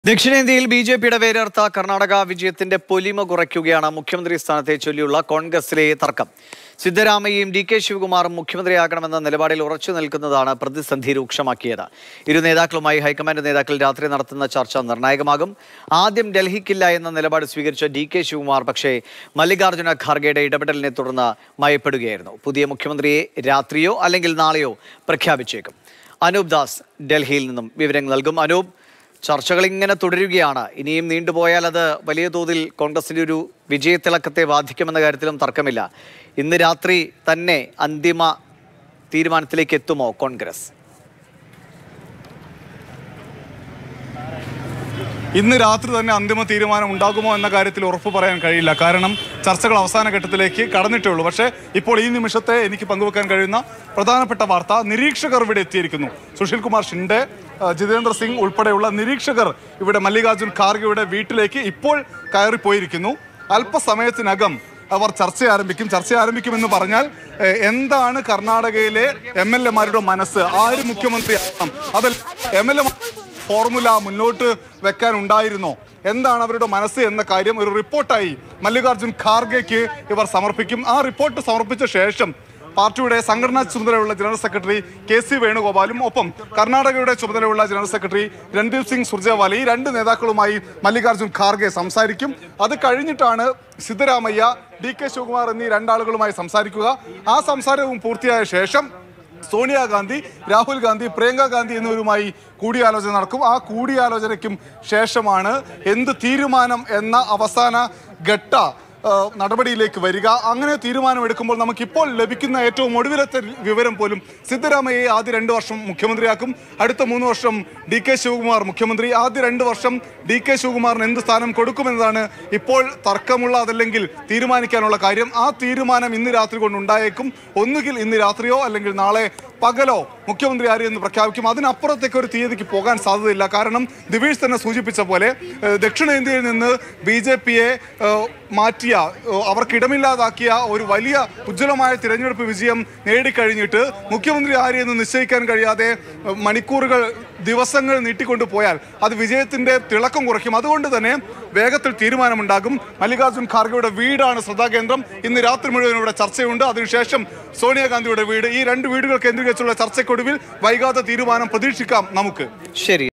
ദക്ഷിണേന്ത്യയിൽ B J പിയുടെ വേരർത്ത കർണാടക വിജയത്തിന്റെ പൊലിമ കുറയ്ക്കുകയാണ് മുഖ്യമന്ത്രി സ്ഥാനത്തെ ചൊല്ലിയുള്ള കോൺഗ്രസിലെ തർക്കം സിദ്ധരാമയ്യയും ഡി കെ ശിവകുമാറും മുഖ്യമന്ത്രിയാകണമെന്ന നിലപാടിൽ ഉറച്ചു നിൽക്കുന്നതാണ് പ്രതിസന്ധി രൂക്ഷമാക്കിയത് ഇരു നേതാക്കളുമായി ഹൈക്കമാൻഡ് നേതാക്കൾ രാത്രി നടത്തുന്ന ചർച്ച നിർണായകമാകും ആദ്യം ഡൽഹിക്കില്ല എന്ന നിലപാട് സ്വീകരിച്ച ഡി കെ ശിവകുമാർ പക്ഷേ മല്ലികാർജ്ജുന ഖാർഗെയുടെ ഇടപെടലിനെ തുടർന്ന് മയപ്പെടുകയായിരുന്നു പുതിയ മുഖ്യമന്ത്രിയെ രാത്രിയോ അല്ലെങ്കിൽ നാളെയോ പ്രഖ്യാപിച്ചേക്കും അനൂപ് ദാസ് ഡൽഹിയിൽ നിന്നും വിവരങ്ങൾ നൽകും അനൂപ് ചർച്ചകൾ ഇങ്ങനെ തുടരുകയാണ് ഇനിയും നീണ്ടുപോയാൽ അത് വലിയ തോതിൽ കോൺഗ്രസിന്റെ ഒരു വിജയത്തിളക്കത്തെ ബാധിക്കുമെന്ന കാര്യത്തിലും തർക്കമില്ല ഇന്ന് രാത്രി തന്നെ അന്തിമ തീരുമാനത്തിലേക്ക് എത്തുമോ കോൺഗ്രസ് ഇന്ന് രാത്രി തന്നെ അന്തിമ തീരുമാനം ഉണ്ടാകുമോ എന്ന കാര്യത്തിൽ ഉറപ്പ് പറയാൻ കഴിയില്ല കാരണം ചർച്ചകൾ അവസാന ഘട്ടത്തിലേക്ക് കടന്നിട്ടേ ഉള്ളൂ പക്ഷേ ഇപ്പോൾ ഈ നിമിഷത്തെ എനിക്ക് പങ്കുവെക്കാൻ കഴിയുന്ന പ്രധാനപ്പെട്ട വാർത്ത നിരീക്ഷകർ ഇവിടെ എത്തിയിരിക്കുന്നു സുശീൽ കുമാർ ഷിൻഡെ ആ, ജിതേന്ദ്ര സിംഗ് ഉൾപ്പെടെയുള്ള നിരീക്ഷകർ ഇവിടെ മല്ലികാർജുൻ ഖാർഗെയുടെ വീട്ടിലേക്ക് ഇപ്പോൾ കയറിപ്പോയിരിക്കുന്നു അല്പസമയത്തിനകം അവർ ചർച്ച ആരംഭിക്കും ചർച്ച ആരംഭിക്കുമെന്ന് പറഞ്ഞാൽ ഏഹ്, എന്താണ് കർണാടകയിലെ എം എൽ എമാരുടെ മനസ്സ് ആര് മുഖ്യമന്ത്രിയാകണം അതിൽ എം എൽ എ ഫോർമുല മുന്നോട്ട് വെക്കാൻ ഉണ്ടായിരുന്നോ എന്താണ് അവരുടെ മനസ്സ് എന്ന കാര്യം ഒരു റിപ്പോർട്ടായി മല്ലികാർജുൻ ഖാർഗെക്ക് ഇവർ സമർപ്പിക്കും ആ റിപ്പോർട്ട് സമർപ്പിച്ച ശേഷം പാർട്ടിയുടെ സംഘടനാ ചുമതലയുള്ള ജനറൽ സെക്രട്ടറി കെ സി വേണുഗോപാലും ഒപ്പം കർണാടകയുടെ ചുമതലയുള്ള ജനറൽ സെക്രട്ടറി രൺദീപ് സിംഗ് സുർജേവാല ഈ രണ്ട് നേതാക്കളുമായി മല്ലികാർജുൻ ഖാർഗെ സംസാരിക്കും അത് കഴിഞ്ഞിട്ടാണ് സിദ്ധരാമയ്യ ഡി കെ ശിവകുമാർ എന്നീ രണ്ടാളുകളുമായി സംസാരിക്കുക ആ സംസാരവും പൂർത്തിയായ ശേഷം സോണിയാഗാന്ധി രാഹുൽ ഗാന്ധി പ്രിയങ്ക ഗാന്ധി എന്നിവരുമായി കൂടിയാലോചന നടക്കും ആ കൂടിയാലോചനയ്ക്കും ശേഷമാണ് എന്ത് തീരുമാനം എന്ന അവസാന ഘട്ട ആ, നടപടിയിലേക്ക് വരിക അങ്ങനെ തീരുമാനമെടുക്കുമ്പോൾ നമുക്കിപ്പോൾ ലഭിക്കുന്ന ഏറ്റവും ഒടുവിലത്തെ വിവരം പോലും സിദ്ധരാമയ്യയെ ആദ്യ രണ്ട് വർഷം മുഖ്യമന്ത്രിയാക്കും അടുത്ത മൂന്ന് വർഷം ഡി കെ ശിവകുമാർ മുഖ്യമന്ത്രി ആദ്യ രണ്ട് വർഷം ഡി കെ ശിവകുമാറിന് എന്ത് സ്ഥാനം കൊടുക്കുമെന്നതാണ് ഇപ്പോൾ തർക്കമുള്ള അതല്ലെങ്കിൽ തീരുമാനിക്കാനുള്ള കാര്യം ആ തീരുമാനം ഇന്ന് രാത്രി കൊണ്ടുണ്ടായേക്കും ഒന്നുകിൽ ഇന്ന് രാത്രിയോ അല്ലെങ്കിൽ നാളെ പകലോ മുഖ്യമന്ത്രി ആര് എന്ന് പ്രഖ്യാപിക്കും അതിനപ്പുറത്തേക്ക് ഒരു തീയതിക്ക് പോകാൻ സാധ്യതയില്ല കാരണം ദിവേഷ് തന്നെ സൂചിപ്പിച്ച പോലെ ഏഹ്, ദക്ഷിണേന്ത്യയിൽ നിന്ന് ബി ജെ പിയെ മാറ്റിയ ഏഹ്, അവർക്ക് ഇടമില്ലാതാക്കിയ ഒരു വലിയ ഉജ്ജ്വലമായ തിരഞ്ഞെടുപ്പ് വിജയം നേടിക്കഴിഞ്ഞിട്ട് മുഖ്യമന്ത്രി ആര് എന്ന് നിശ്ചയിക്കാൻ കഴിയാതെ ഏഹ്, മണിക്കൂറുകൾ ദിവസങ്ങൾ നീട്ടിക്കൊണ്ടു പോയാൽ അത് വിജയത്തിന്റെ തിളക്കം കുറയ്ക്കും അതുകൊണ്ട് തന്നെ വേഗത്തിൽ തീരുമാനമുണ്ടാകും മല്ലികാർജുൻ ഖാർഗെയുടെ വീടാണ് ശ്രദ്ധാകേന്ദ്രം ഇന്ന് രാത്രി മുഴുവൻ ഇവിടെ ചർച്ചയുണ്ട് അതിനുശേഷം സോണിയാഗാന്ധിയുടെ വീട് ഈ രണ്ട് വീടുകൾ കേന്ദ്രീകരിച്ചുള്ള ചർച്ചയ്ക്കൊടുവിൽ വൈകാതെ തീരുമാനം പ്രതീക്ഷിക്കാം നമുക്ക് ശരി